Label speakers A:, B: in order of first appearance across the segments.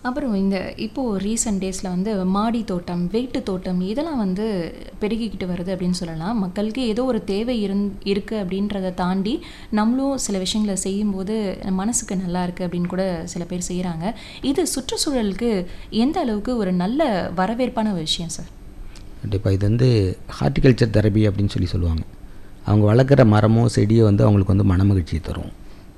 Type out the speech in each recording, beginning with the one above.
A: அப்புறம் இந்த இப்போது ரீசெண்ட் டேஸில் வந்து மாடி தோட்டம் வீட்டு தோட்டம் இதெல்லாம் வந்து பெருகிக்கிட்டு வருது அப்படின்னு சொல்லலாம் மக்களுக்கு ஏதோ ஒரு தேவை இருந் இருக்குது அப்படின்றத தாண்டி நம்மளும் சில விஷயங்களை செய்யும்போது மனசுக்கு நல்லா இருக்குது அப்படின்னு கூட சில பேர் செய்கிறாங்க இது சுற்றுச்சூழலுக்கு எந்த அளவுக்கு ஒரு நல்ல வரவேற்பான விஷயம் சார்
B: கண்டிப்பாக இது வந்து ஹார்டிகல்ச்சர் தெரப்பி அப்படின்னு சொல்லி சொல்லுவாங்க அவங்க வளர்க்குற மரமோ செடியோ வந்து அவங்களுக்கு வந்து மனமகிழ்ச்சியை தரும்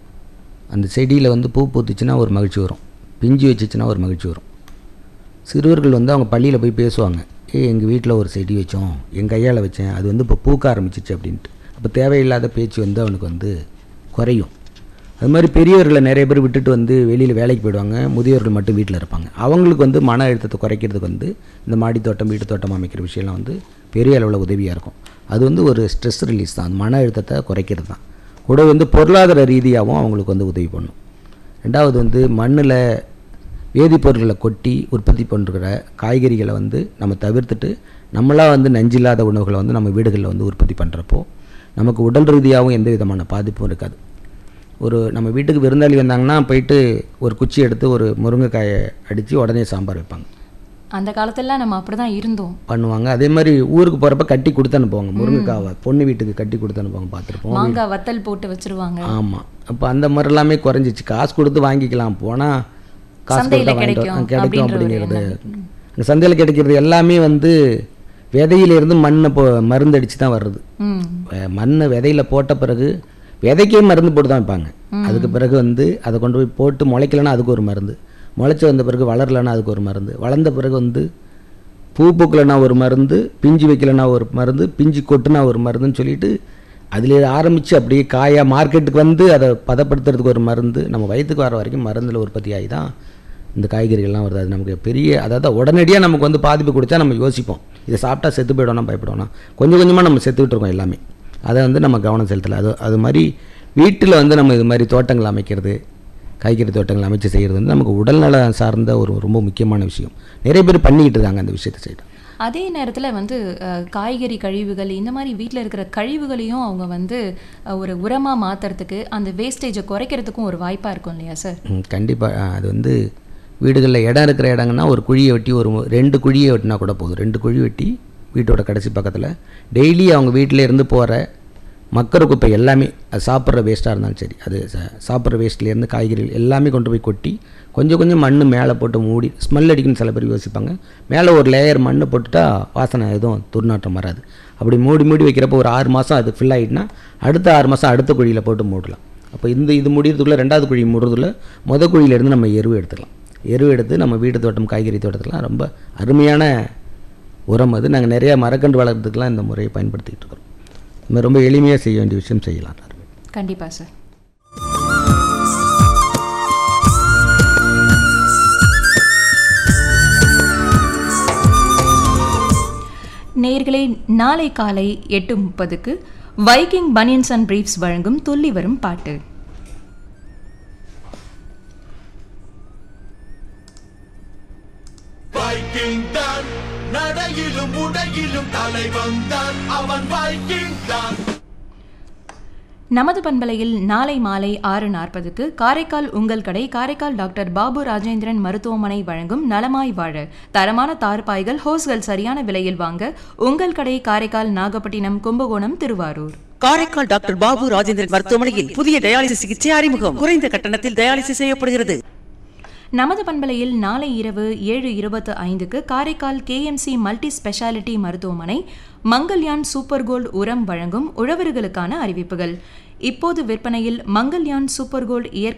B: அந்த செடியில் வந்து பூ பூத்துச்சுன்னா ஒரு மகிழ்ச்சி வரும் பிஞ்சு வச்சுச்சுன்னா ஒரு மகிழ்ச்சி வரும் சிறுவர்கள் வந்து அவங்க பள்ளியில் போய் பேசுவாங்க ஏ எங்கள் வீட்டில் ஒரு செடி வச்சோம் என் கையால் வச்சேன் அது வந்து இப்போ பூக்க ஆரம்பிச்சிச்சு அப்படின்ட்டு அப்போ தேவையில்லாத பேச்சு வந்து அவனுக்கு வந்து குறையும் அது மாதிரி பெரியவர்களை நிறைய பேர் விட்டுட்டு வந்து வெளியில் வேலைக்கு போயிடுவாங்க முதியோர்கள் மட்டும் வீட்டில் இருப்பாங்க அவங்களுக்கு வந்து மன அழுத்தத்தை குறைக்கிறதுக்கு வந்து இந்த மாடி தோட்டம் வீட்டு தோட்டம் அமைக்கிற விஷயம்லாம் வந்து பெரிய அளவில் உதவியாக இருக்கும் அது வந்து ஒரு ஸ்ட்ரெஸ் ரிலீஸ் தான் அந்த மன அழுத்தத்தை குறைக்கிறது தான் கூட வந்து பொருளாதார ரீதியாகவும் அவங்களுக்கு வந்து உதவி பண்ணும் ரெண்டாவது வந்து மண்ணில் வேதிப்பொருட்களை கொட்டி உற்பத்தி பண்ணுற காய்கறிகளை வந்து நம்ம தவிர்த்துட்டு நம்மளாக வந்து நஞ்சில்லாத உணவுகளை வந்து நம்ம வீடுகளில் வந்து உற்பத்தி பண்ணுறப்போ நமக்கு உடல் ரீதியாகவும் எந்த விதமான பாதிப்பும் இருக்காது ஒரு நம்ம வீட்டுக்கு விருந்தாளி வந்தாங்கன்னா போயிட்டு ஒரு குச்சி எடுத்து ஒரு முருங்கைக்காயை அடித்து உடனே சாம்பார் வைப்பாங்க
A: அந்த காலத்துல நம்ம அப்படி தான் இருந்தோம்
B: பண்ணுவாங்க அதே மாதிரி ஊருக்கு போகிறப்ப கட்டி கொடுத்து அனுப்புவாங்க முருங்கைக்காவை பொண்ணு வீட்டுக்கு கட்டி கொடுத்து அனுப்புவாங்க பார்த்துருப்போம்
A: மாங்காய் வத்தல் போட்டு வச்சிருவாங்க
B: ஆமாம் அப்போ அந்த மாதிரி எல்லாமே குறைஞ்சிச்சு காசு கொடுத்து வாங்கிக்கலாம் போனால் காசு
A: சந்தையில
B: கொடுத்தா வாங்கிட்டு வா-
A: கிடைக்கும்
B: கிடைக்கும்
A: அப்படின்ற ஒரு
B: அப்படிங்கிறது அங்கே சந்தையில் கிடைக்கிறது எல்லாமே வந்து விதையிலேருந்து மண்ணை போ மருந்து அடித்து தான் வர்றது
A: ம்
B: வே- மண்ணை விதையில போட்ட பிறகு விதைக்கே மருந்து போட்டு தான் வைப்பாங்க அதுக்கு பிறகு வந்து அதை கொண்டு போய் போட்டு முளைக்கலன்னா அதுக்கு ஒரு மருந்து முளைச்சி வந்த பிறகு வளரலன்னா அதுக்கு ஒரு மருந்து வளர்ந்த பிறகு வந்து பூ பூக்கலைன்னா ஒரு மருந்து பிஞ்சு வைக்கலைன்னா ஒரு மருந்து பிஞ்சு கொட்டுனா ஒரு மருந்துன்னு சொல்லிட்டு அதில் ஆரம்பித்து அப்படியே காயாக மார்க்கெட்டுக்கு வந்து அதை பதப்படுத்துறதுக்கு ஒரு மருந்து நம்ம வயிற்றுக்கு வர வரைக்கும் மருந்தில் உற்பத்தி ஆகி தான் இந்த காய்கறிகள்லாம் வருது அது நமக்கு பெரிய அதாவது உடனடியாக நமக்கு வந்து பாதிப்பு கொடுத்தா நம்ம யோசிப்போம் இதை சாப்பிட்டா செத்து போயிடணும் பயப்படுவோம்னா கொஞ்சம் கொஞ்சமாக நம்ம செத்துக்கிட்டு இருக்கோம் எல்லாமே அதை வந்து நம்ம கவனம் செலுத்தலை அது அது மாதிரி வீட்டில் வந்து நம்ம இது மாதிரி தோட்டங்கள் அமைக்கிறது காய்கறி தோட்டங்கள் அமைச்சு செய்கிறது வந்து நமக்கு உடல்நல சார்ந்த ஒரு ரொம்ப முக்கியமான விஷயம் நிறைய பேர் பண்ணிக்கிட்டு இருக்காங்க அந்த விஷயத்தை செய்யணும்
A: அதே நேரத்தில் வந்து அஹ், காய்கறி கழிவுகள் இந்த மாதிரி வீட்டில் இருக்கிற கழிவுகளையும் அவங்க வந்து அஹ், ஒரு உரமாக மாற்றுறதுக்கு அந்த வேஸ்டேஜை குறைக்கிறதுக்கும் ஒரு வாய்ப்பாக இருக்கும் இல்லையா சார்
B: கண்டிப்பாக அது வந்து வீடுகளில் இடம் இருக்கிற இடங்கன்னா ஒரு குழியை வெட்டி ஒரு மு- ரெண்டு குழியை வெட்டினா கூட போதும் ரெண்டு குழி வெட்டி வீட்டோட கடைசி பக்கத்தில் டெய்லி அவங்க வீட்டில் இருந்து போகிற மக்கர குப்பை எல்லாமே அது சாப்பிட்ற வேஸ்ட்டாக இருந்தாலும் சரி அது சா- சாப்பிட்ற வேஸ்ட்லேருந்து காய்கறிகள் எல்லாமே கொண்டு போய் கொட்டி கொஞ்சம் கொஞ்சம் மண் மேலே போட்டு மூடி ஸ்மெல் அடிக்குன்னு சில பேர் யோசிப்பாங்க மேலே ஒரு லேயர் மண் போட்டுட்டா வாசனை எதுவும் துர்நாற்றம் வராது அப்படி மூடி மூடி வைக்கிறப்போ ஒரு ஆறு மாதம் அது ஃபில் ஆகிட்டுனா அடுத்த ஆறு மாதம் அடுத்த குழியில் போட்டு மூடலாம் அப்போ இந்த இது முடியறதுக்குள்ளே ரெண்டாவது குழி மூடுறதுல முத குழியிலேருந்து நம்ம எருவு எடுத்துக்கலாம் எருவு எடுத்து நம்ம வீட்டு தோட்டம் காய்கறி தோட்டத்துலாம் ரொம்ப அருமையான உரம் அது நாங்கள் நிறையா மரக்கன்று வளர்கிறதுக்கெலாம் இந்த முறையை பயன்படுத்திகிட்டு இருக்கிறோம் இந்த மாதிரி ரொம்ப எளிமையாக செய்ய வேண்டிய விஷயம் செய்யலாம் எல்லாருமே.
A: கண்டிப்பாக சார் நேர்களே நாளை காலை எட்டு முப்பதுக்கு வைக்கிங் பனியன்ஸ் அண்ட் பிரீஃப்ஸ் வழங்கும் துள்ளி வரும் பாட்டு
C: வைக்கிங் தான் நடையிலும் உடையிலும் தலைவன் தான் அவன் வைக்கிங் தான்
A: நமது பண்பலையில் நாளை மாலை ஆறு நாற்பதுக்கு காரைக்கால் உங்கள் கடை காரைக்கால் டாக்டர் பாபு ராஜேந்திரன் மருத்துவமனை வழங்கும் நலமாய் வாழ தரமான தார்பாய்கள் ஹோஸ்கள் சரியான விலையில் வாங்க உங்கள் கடை காரைக்கால் நாகப்பட்டினம் கும்பகோணம் திருவாரூர்
D: காரைக்கால் டாக்டர் பாபு ராஜேந்திரன் மருத்துவமனையில் புதிய டயாலிசிஸ் சிகிச்சை அறிமுகம் குறைந்த கட்டணத்தில் டயாலிசிஸ் செய்யப்படுகிறது
A: நமது பண்பலையில் நாளை இரவு ஏழு இருபத்து ஐந்துக்கு காரைக்கால் கேஎம்சி மல்டி ஸ்பெஷாலிட்டி மருத்துவமனை மங்கல்யான் சூப்பர் கோல்ட் உரம் வழங்கும் உழவர்களுக்கான அறிவிப்புகள் இப்போது விற்பனையில் மங்கல்யான் சூப்பர் கோல்ட் இயற்கை